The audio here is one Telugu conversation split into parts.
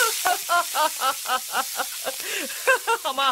అమ్మా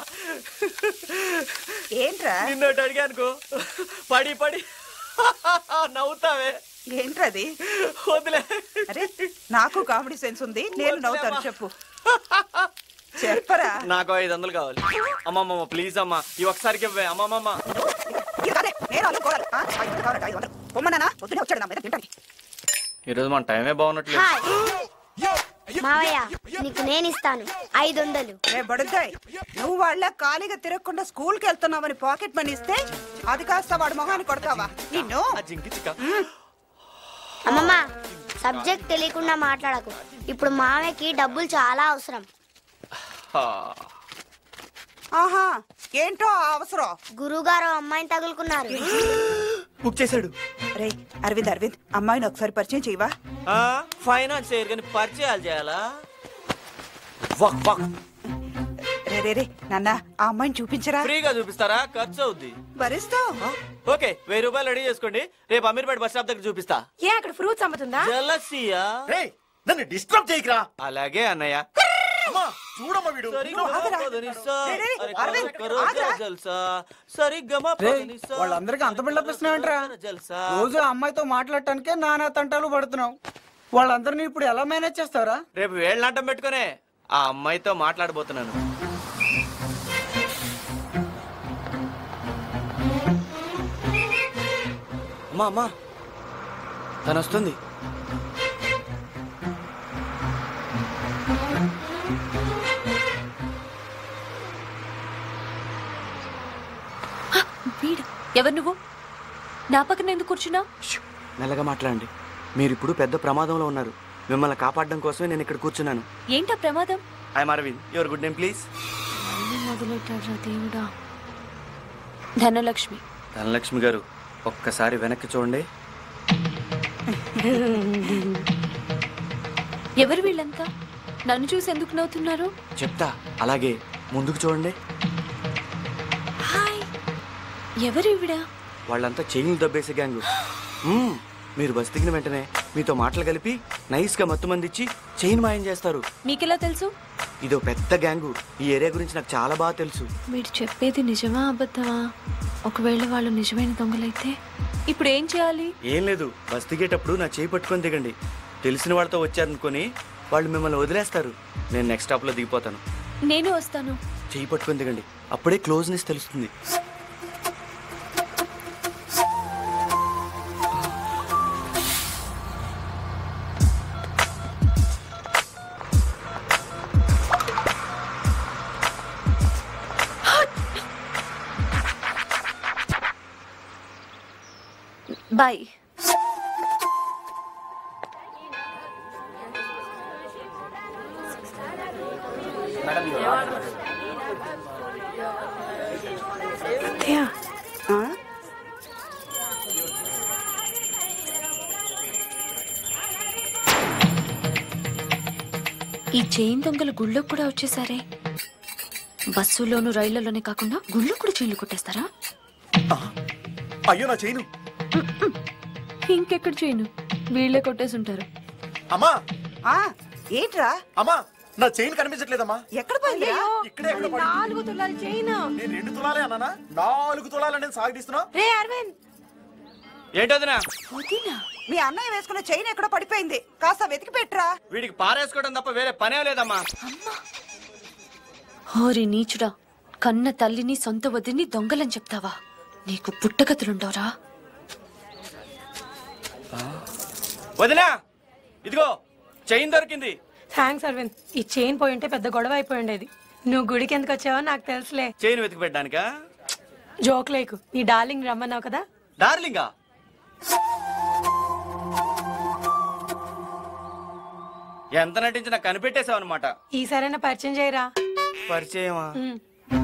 ఏంట్రా నిన్నోటి అడిగానుకో పడి పడి నవ్వుతావే ఏంట్రది వదిలే అరే నాకు కామెడీ సెన్స్ ఉంది నేను నవ్వుతాను చెప్పు చెప్పరా నాకు ఐదు వందలు కావాలి అమ్మమ్మ ప్లీజ్ అమ్మా ఈ ఒకసారికి ఇవ్వే అమ్మమ్మ ఇది కాదే, నేను అనుకోవాలి ఆ, ఐదు వందలు కావాలంటే ఐదు వందలు. పొమ్మన్నానా పొద్దునే వచ్చాడు నా మీద తింటానికి ఈరోజు మన టైమే బాగున్నట్లేదు హాయ్ మావయ్య నీకు నేను ఇస్తాను ఐదు వందలు రే బడుద్దాయ్ నువ్వు వాళ్ళ ఖాళీగా తిరగకుండా స్కూల్కి వెళ్తున్నావని పాకెట్ మనీ ఇస్తే అది కాస్త వాడు మొహాన్ని కొడతావా నిన్ను ఆ జింకి చిక్క అమ్మమ్మ సబ్జెక్ట్ తెలియకుండా మాట్లాడకు ఇప్పుడు మావయ్యకి డబ్బులు చాలా అవసరం ఆ, ఆహా ఏంటో ఆ అవసరం గురువుగారు అమ్మాయిని తగులుకున్నారు బుక్ చేశాడు రే అరవింద్ అరవింద్ అమ్మాయిని ఒకసారి పరిచయం చేయవా ఆ, ఫైనాన్స్ చేయరు కానీ పరిచయాలు చేయాలా వక్ వక్ రే రే రే నాన్న ఆ అమ్మాయిని చూపించరా ఫ్రీగా చూపిస్తారా ఖర్చు అవుద్ది భరిస్తావు ఓకే వెయ్యి రూపాయలు రెడీ చేసుకోండి రేపు అమీర్పేట బస్ స్టాప్ దగ్గర చూపిస్తా ఏ అక్కడ ఫ్రూట్స్ అమ్ముతుందా జలసియా రేయ్ నన్ను డిస్టర్బ్ చేయకరా అలాగే అన్నయ్య అమ్మా చూడమ్మా వీడు సరిగ్గా ఆగరా. పదనిసా, రే, రే, అరే అరవింద్, కరో ఆగరా. జల్సా, సరిగ్గా మా రేయ్, పదనిసా, వాళ్ళందరికీ అంత బిల్డప్ ఇస్తున్నావంటరా జల్సా. రోజు ఆ అమ్మాయితో మాట్లాడటానికే నానా తంటాలు పడుతున్నావు వాళ్ళందరినీ ఇప్పుడు ఎలా మేనేజ్ చేస్తారా రేపు వేళ్ళనాటం పెట్టుకునే ఆ అమ్మాయితో మాట్లాడబోతున్నాను అమ్మా అమ్మా తను వస్తుంది వీడు ఎవరు నువ్వు నా పక్కన ఎందుకు కూర్చున్నా షూ, మెల్లగా మాట్లాడండి మీరు ఇప్పుడు పెద్ద ప్రమాదంలో ఉన్నారు మిమ్మల్ని కాపాడడం కోసమే నేను ఇక్కడ కూర్చున్నాను ఏంటా ప్రమాదం I'm Arvind your good name please మళ్ళీ మొదలెట్టాడ్రా దేవుడా ధనలక్ష్మి ధనలక్ష్మి గారు ఒక్కసారి వెనక్కి చూడండి ఎవరు వీళ్ళంతా నన్ను చూసి ఎందుకు నవ్వుతున్నారు చెప్తా అలాగే ముందుకు చూడండి హాయ్ ఎవరు ఈవిడ వాళ్ళంతా చైన్లు దబ్బేసే గ్యాంగు మ్మ్. మీరు బస్ దిగిన వెంటనే మీతో మాటలు కలిపి నైస్గా మత్తు మంది ఇచ్చి చైన్ మాయం చేస్తారు మీకెలా తెలుసు ఇదో పెద్ద గ్యాంగు ఈ ఏరియా గురించి నాకు చాలా బాగా తెలుసు వీడు చెప్పేది నిజమా అబద్ధమా ఒకవేళ వాళ్ళు నిజమైన దొంగలైతే ఇప్పుడు ఏం చేయాలి ఏం లేదు బస్ దిగేటప్పుడు నా చేయి పట్టుకొని దిగండి తెలిసిన వాళ్ళతో వచ్చారనుకొని వాళ్ళు మిమ్మల్ని వదిలేస్తారు నేను నెక్స్ట్ స్టాప్లో దిగిపోతాను నేను వస్తాను చేయి పట్టుకొని దిగండి అప్పుడే క్లోజ్నెస్ తెలుస్తుంది బాయ్ ఆ? ఈ చైన్ దొంగలు గుళ్ళో కూడా వచ్చేసారే బస్సులోను రైళ్లలోనే కాకుండా గుళ్ళో కూడా చైన్లు కొట్టేస్తారా అయ్యో నా చేయను ఇంకెక్కడ చైను వీళ్ళే కొట్టేసి ఉంటారు అమ్మా ఆ, ఏంట్రా అమ్మా నా చైన్ కనిపించట్లేదమ్మా ఎక్కడ పోయిందిరా ఇక్కడే ఎక్కడ పడింది? నాలుగు తులాల చైన్ నేను రెండు తులాలే అన్నానా నాలుగు తులాలు నేను సాగదీస్తున్నా రే అరవింద్ ఏంటోదినా వదినా మీ అన్నయ్య వేసుకున్న చైన్ ఎక్కడో పడిపోయింది కాస్త వెతికి పెట్టరా వీడికి పారేసుకోవడం తప్ప వేరే పనే లేదమ్మా హోరి నీచుడా కన్న తల్లిని సొంత వదిని దొంగలని చెప్తావా నీకు పుట్టగతులుండవరా వదినా ఇదిగో చైన్ దొరికింది థ్యాంక్స్ అరవింద్ ఈ చైన్ పోయి ఉంటే పెద్ద గొడవ అయిపోయి ఉండేది నువ్వు గుడికి ఎందుకు వచ్చావో నాకు తెలుసులే చైన్ వెతికి పెట్టడానికా జోక్ లేకు నీ డార్లింగ్ రమ్మన్నావు కదా డార్లింగా ఎంత నటించినా కనిపెట్టేశావు అనమాట ఈసారైనా పరిచయం చేయరా పరిచయమా ఉమ్,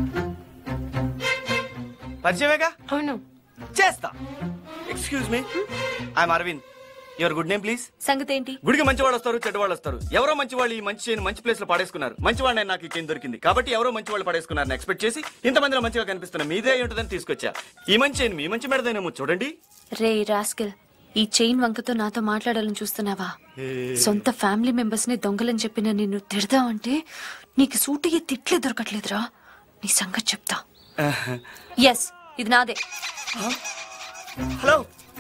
పరిచయమేగా అవును చేస్తా excuse me I'm Arvind your good name please సంగతి ఏంటి గుడికి మంచి వాళ్ళు వస్తారు చెడ్డ వాళ్ళు వస్తారు ఎవరో మంచి వాళ్ళు ఈ మంచి చైన్ మంచి ప్లేస్ లో పడేసుకున్నారు మంచి వాళ్ళని నాకు ఈ చైన్ దొరికింది కాబట్టి ఎవరో మంచి వాళ్ళు పడేసుకున్నారని ఎక్స్పెక్ట్ చేసి ఇంతమందిలో మంచిగా కనిపిస్తున్న మీదే అయి ఉంటుందని తీసుకొచ్చా ఈ మంచి చైన్ మీ మంచి మెడదేనేమో చూడండి రే రాస్కిల్ ఈ చైన్ వంకతో నాతో మాట్లాడాలని చూస్తున్నావా సొంత ఫ్యామిలీ మెంబర్స్ ని దొంగలని చెప్పిన నిన్ను తిడదామంటే నీకు సూటిగా తిట్లే దొరకట్లేదురా నీ సంగతి చెప్తా ఎస్ ఇది నాదే హలో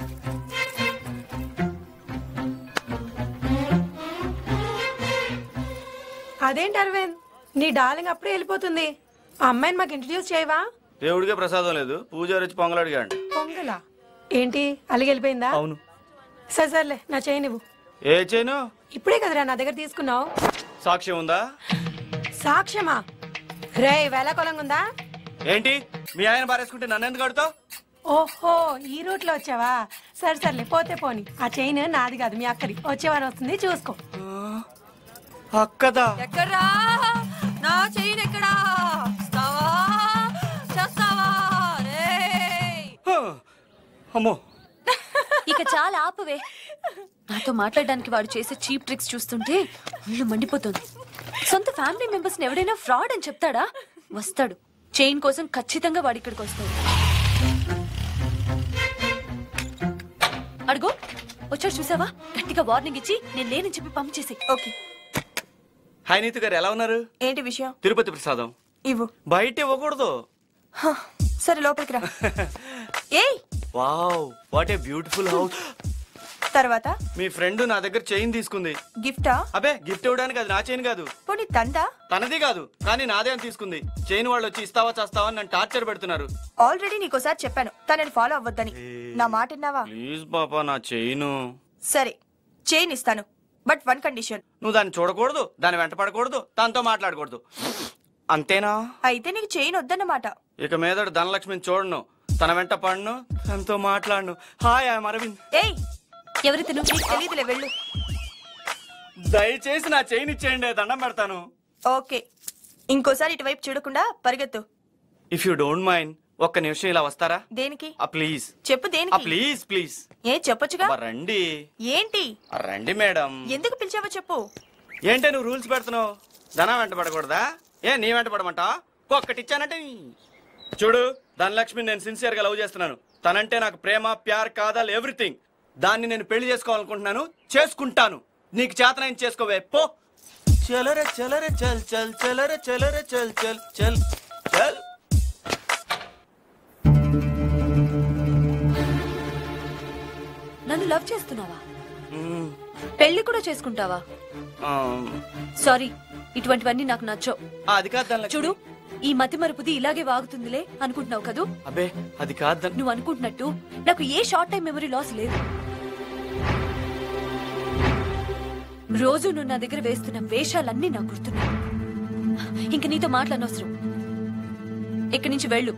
అదేంటి అరవింద్ నీ డార్లింగ్ అప్పుడే వెళ్ళిపోతుంది ఆ అమ్మాయిని మాకు ఇంట్రడ్యూస్ చేయవా దేవుడికే ప్రసాదం లేదు పూజారి వచ్చి పొంగలు అడిగాడు పొంగలా ఏంటి అలిగి వెళ్ళిపోయిందా అవును సరే సర్లే నా చైన్ ఇవ్వు ఏ చేయను ఇప్పుడే కదరా నా దగ్గర తీసుకున్నావు సాక్ష్యం ఉందా సాక్ష్యమా రే వేళకోళంగా ఉందా ఏంటి మీ ఆయన పారేసుకుంటే నన్ను ఎందుకు అడుగుతావు ఓహో ఈ రూట్ లో వచ్చావా సరే సర్లే పోతే పోని ఆ చైన్ నాది కాదు మీ అక్కడి వచ్చేవారు వస్తుంది చూసుకో అక్కదా ఎక్కడ్రా నా చెయ్యి ఎక్కడా వస్తావా చేస్తావా రేయ్ హ, అమ్మో ఇక చాలా ఆపవే నాతో మాట్లాడడానికి వాడు చేసే చీప్ ట్రిక్స్ చూస్తుంటే ఒళ్ళు మండిపోతుంది సొంత ఫ్యామిలీ మెంబర్స్ ని ఎవడైనా ఫ్రాడ్ అని చెప్తాడా వస్తాడు చైన్ కోసం ఖచ్చితంగా వాడి ఇక్కడికి వస్తాడు అడుగు వచ్చాడు చూసావా గట్టిగా వార్నింగ్ ఇచ్చి నేను లేనని చెప్పి పంప్ చేసి ఓకే హాయ్ నీతు గారు ఎలా ఉన్నారు ఏంటి విషయం తిరుపతి ప్రసాదం ఇవ్వు బయట ఇవ్వకూడదు హ, సరే లోపలికి రా ఏయ్ wow what a beautiful house తర్వాత మీ ఫ్రెండ్ నా దగ్గర చైన్ తీసుకుంది గిఫ్టా అబే గిఫ్ట్ ఇవ్వడానికి అది నా చైన్ కాదు పోనీ తందా తనది కాదు కానీ నాదే అని తీసుకుంది చైన్ వాళ్ళు వచ్చి ఇస్తావా చేస్తావా అని నన్ను టార్చర్ పెడుతున్నారు ఆల్రెడీ నీకోసారి చెప్పాను తనని ఫాలో అవ్వద్దని నా మాట విన్నావా ప్లీజ్ పాపా నా చైను సరే చైన్ ఇస్తాను బట్ వన్ కండిషన్ నువ్వు దాన్ని చూడకూడదు దాన్ని వెంట పడకూడదు తనతో మాట్లాడకూడదు అంతేనా అయితే నీకు చైన్ వద్దన్నమాట ఇక మీదట ధనలక్ష్మిని చూడను తన వెంట పడను తనతో మాట్లాడను హాయ్ ఐఎమ్ అరవింద్ ఏయ్ ఎవరితను నీకు తెలీదులే వెళ్ళు దయచేసి నా చైన్ ఇచ్చేయండి దండం పెడతాను ఓకే ఇంకోసారి ఇటువైపు చూడకుండా పరిగెత్తు ఇఫ్ యూ డోంట్ మైండ్ ఒక్క నిమిషం ఇలా వస్తారా దేనికి ఆ ప్లీజ్ చెప్పు ఆ దేనికి ప్లీజ్ ప్లీజ్ ఏ చెప్పొచ్చుగా అబ్బా, రండి ఏంటి ఆ, రండి మేడం ఎందుకు పిలిచావో చెప్పు ఏంటే నువ్వు రూల్స్ పెడుతున్నావు ధనం వెంట పడకూడదా ఏ నీ వెంట పడమంటా ఒక్కటి ఇచ్చానంటే నీ- చూడు ధనలక్ష్మి నేను సిన్సియర్ గా లవ్ చేస్తున్నాను తనంటే నాకు ప్రేమ ప్యార్ కాదాల్ ఎవ్రీథింగ్ దాన్ని నేను పెళ్లి చేసుకోవాలనుకుంటున్నాను చేసుకుంటాను నీకు చేతనైన చేసుకోవే పో చలరే చలరే చల్ చల్ చలరే చలరే చల్ చల్ చల్ చల్ నన్ను లవ్ చేస్తున్నావా మ్మ్. పెళ్లి కూడా చేసుకుంటావా ఆ, సారీ ఇటువంటివన్నీ నాకు నచ్చవు ఆ, అది కాదు ధనలక్ష్మి చూడు ఈ మతి మరుపుది ఇలాగే వాగుతుందిలే అనుకుంటున్నావు కదూ అబ్బే అది కాదు ధన నువ్వు అనుకుంటున్నట్టు నాకు a short time memory loss లేదు రోజు నువ్వు నా దగ్గర వేస్తున్న వేషాలన్నీ నాకు గుర్తున్నాయి ఇంక నీతో మాట్లాడనవసరం ఇక్కడి నుంచి వెళ్ళు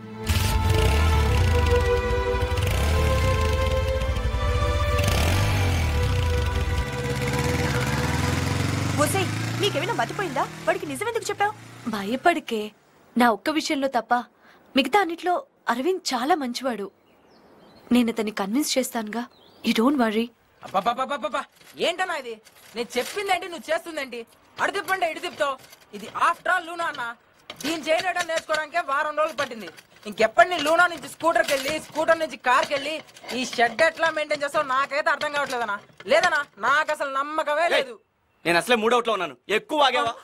ఒసేయ్ నీకేమైనా మతిపోయిందా వాడికి నిజం ఎందుకు చెప్పావు భయపడికే నా ఒక్క విషయంలో తప్ప మిగతా అన్నిట్లో అరవింద్ చాలా మంచివాడు నేను అతన్ని కన్విన్స్ చేస్తానుగా యూ డోంట్ వరీ అబ్బబ్బబ్బబ్బబ్బా! ఏంటన్నా ఇది నేను చెప్పిందేంటి నువ్వు చేస్తుందేంటి అడు తిప్పండి ఇటు తిప్పుతావు ఇది ఆఫ్టర్ ఆల్ లూనా అన్న దీని చేయడం నేర్చుకోవడానికే వారం రోజులు పట్టింది ఇంకెప్పటి నీ లూనా నుంచి స్కూటర్కి వెళ్ళి స్కూటర్ నుంచి కార్కి వెళ్ళి ఈ షెడ్ ఎట్లా మెయింటైన్ చేస్తావు నాకైతే అర్థం కావట్లేదన్నా లేదన్నా నాకు అసలు నమ్మకమే లేదు నేను అసలే మూడవుట్లో ఉన్నాను ఎక్కువ వాగేవా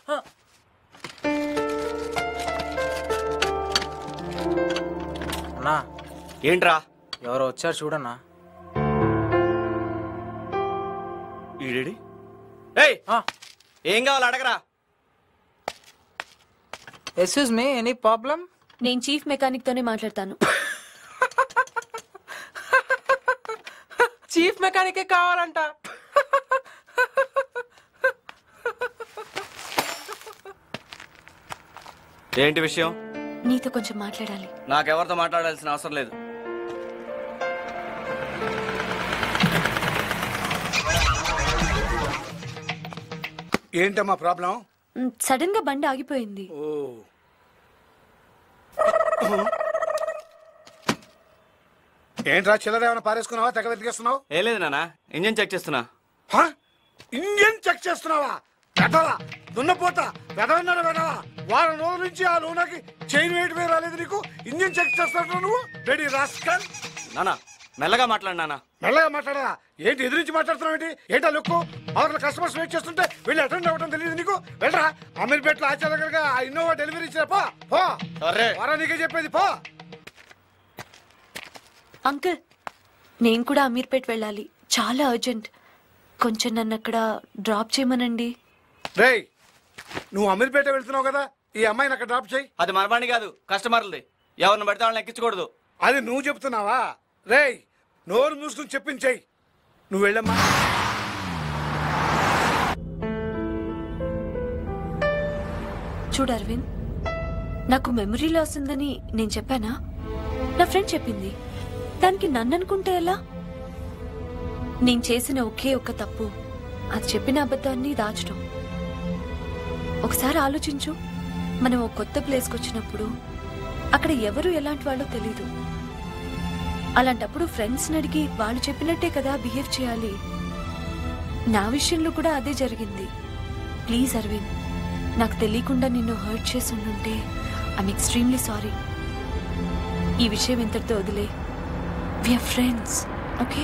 అన్నా ఏంట్రా ఎవరో వచ్చారు చూడన్నా ఈడేడి ఏయ్ ఆ, ఏం కావాలి అడగరా ఎక్స్క్యూజ్ మీ ఎనీ ప్రాబ్లం నేను చీఫ్ మెకానిక్ తోనే మాట్లాడతాను చీఫ్ మెకానికే కావాలంట ఏంటి విషయం నీతో కొంచెం మాట్లాడాలి నాకెవరితో మాట్లాడాల్సిన అవసరం లేదు ఏంటమ్మా ప్రాబ్లం సడన్ గా బండి ఆగిపోయింది ఓ ఏంట్రా చిల్లర ఏమైనా పారేసుకున్నావా తెగ వెతికేస్తున్నావు ఏ లేదు నాన్న ఇంజన్ చెక్ చేస్తున్నా హ? ఇంజన్ చెక్ చేస్తున్నావా వెదవా దున్నపోతా వెదవన్నాడు వెదవా వారం రోజుల నుంచి ఆ లూనాకి చైన్ వేయటమే రాలేదు నీకు ఇంజన్ చెక్ చేస్తాడు నువ్వు రెడీ రాస్కల్ నాన్న మెల్లగా మాట్లాడు నాన్న మెల్లగా మాట్లాడరా ఏంటి ఎదురించి మాట్లాడుతున్నావు ఏంటి ఏంటా లుక్కు అవతల కస్టమర్స్ వెయిట్ చేస్తుంటే వీళ్ళు అటెండ్ అవ్వడం తెలియదు నీకు వెళ్ళరా అమీర్పేటలో ఆచార్య దగ్గరగా ఆ ఇన్నోవా డెలివరీ ఇచ్చిన పో పో సరే వారా నీకే చెప్పేది పో అంకుల్ నేను కూడా అమీర్పేట్ వెళ్ళాలి చాలా అర్జెంట్ కొంచెం నన్ను అక్కడ డ్రాప్ చేయమనండి రేయ్ నువ్వు అమీర్పేట వెళ్తున్నావు కదా ఈ అమ్మాయిని అక్కడ డ్రాప్ చేయి అది మన బండి కాదు కస్టమర్లది ఎవరిని పడితే వాళ్ళని ఎక్కించకూడదు అది నువ్వు చెప్తున్నావా రేయ్ నోరు మూసుకుని చెప్పించేయి నువ్వు వెళ్ళమ్మా చూడు అరవింద్ నాకు మెమరీ లాస్ ఉందని నేను చెప్పానా నా ఫ్రెండ్ చెప్పింది దానికి నన్ను అనుకుంటే ఎలా నేను చేసిన ఒకే ఒక తప్పు అది చెప్పిన అబద్ధాన్ని దాచడం ఒకసారి ఆలోచించు మనం ఒక కొత్త ప్లేస్కి వచ్చినప్పుడు అక్కడ ఎవరు ఎలాంటి వాళ్ళో తెలీదు అలాంటప్పుడు ఫ్రెండ్స్ని అడిగి వాళ్ళు చెప్పినట్టే కదా బిహేవ్ చేయాలి నా విషయంలో కూడా అదే జరిగింది ప్లీజ్ అరవింద్ నాకు తెలియకుండా నిన్ను హర్ట్ చేసి ఉండుంటే ఐఎమ్ ఎక్స్ట్రీమ్లీ సారీ ఈ విషయం ఇంతటితో వదిలే విఆర్ ఫ్రెండ్స్ ఓకే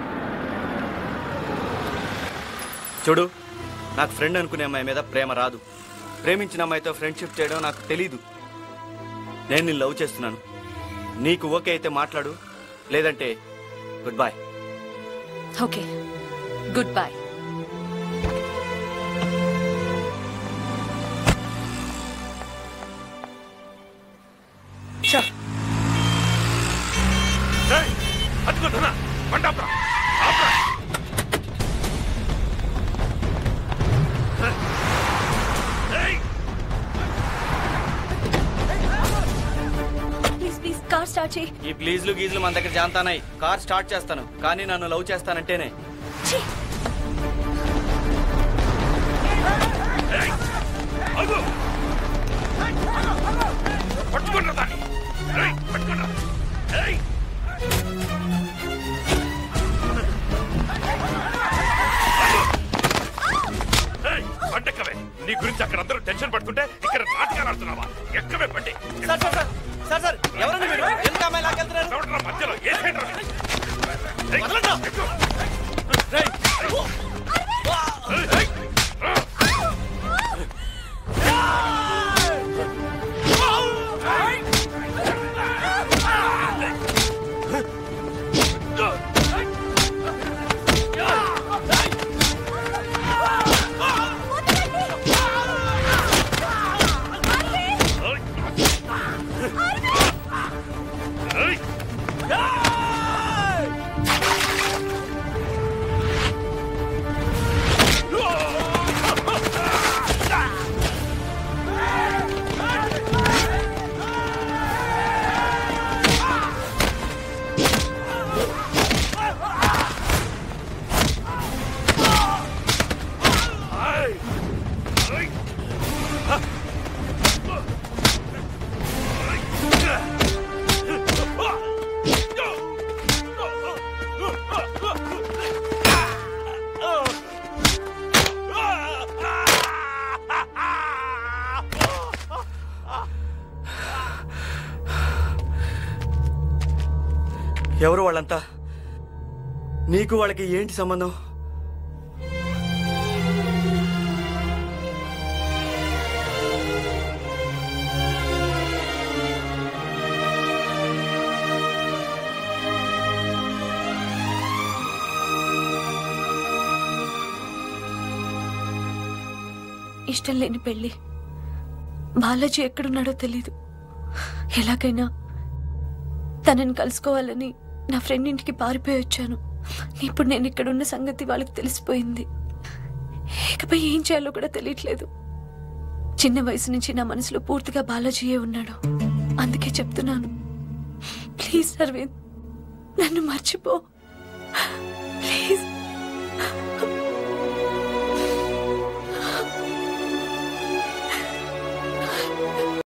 చూడు నాకు ఫ్రెండ్ అనుకునే అమ్మాయి మీద ప్రేమ రాదు ప్రేమించిన అమ్మాయితో ఫ్రెండ్షిప్ చేయడం నాకు తెలీదు నేను నిన్ను లవ్ చేస్తున్నాను నీకు ఓకే అయితే మాట్లాడు లేదంటే good boy okay good boy అదిగోనా బండాపురా ప్లీజ్ ప్లీజ్ కార్ స్టార్ట్ చేయి ఈ ప్లీజ్లు గీజ్లు మన దగ్గర జాంతానాయి కార్ స్టార్ట్ చేస్తాను కానీ నన్ను లవ్ చేస్తానంటేనే పట్టుకుంటా దాన్ని ఏయ్, పట్టుకుంటా ఏయ్. ఏయ్, బండెక్కవే నీ గురించి అక్కడ అందరూ టెన్షన్ పడుతుంటే ఇక్కడ నాటకాలు ఆడుతున్నావా ఎక్కవే బండి sir sir sir sir sir ఎవరండి మీరు ఎందుకు అమ్మాయి లాకెళ్తున్నారు ఎవడరా మధ్యలో ఏ సైడ్ రా మీరు? ఏయ్, ఎక్కు. రేయ్. ఏయ్, ఏయ్. ఏయ్. ఏయ్. ఏయ్. ఎవరు వాళ్ళంతా నీకు వాళ్ళకి ఏంటి సంబంధం ఇష్టం లేని పెళ్లి బాలాజీ ఎక్కడున్నాడో తెలీదు ఎలాగైనా తనని కలుసుకోవాలని నా ఫ్రెండ్ ఇంటికి పారిపోయి వచ్చాను ఇప్పుడు నేను ఇక్కడ ఉన్న సంగతి వాళ్ళకి తెలిసిపోయింది ఇకపై ఏం చేయాలో కూడా తెలియట్లేదు చిన్న వయసు నుంచి నా మనసులో పూర్తిగా బాలాజీయే ఉన్నాడు అందుకే చెప్తున్నాను ప్లీజ్ అరవింద్ నన్ను మర్చిపో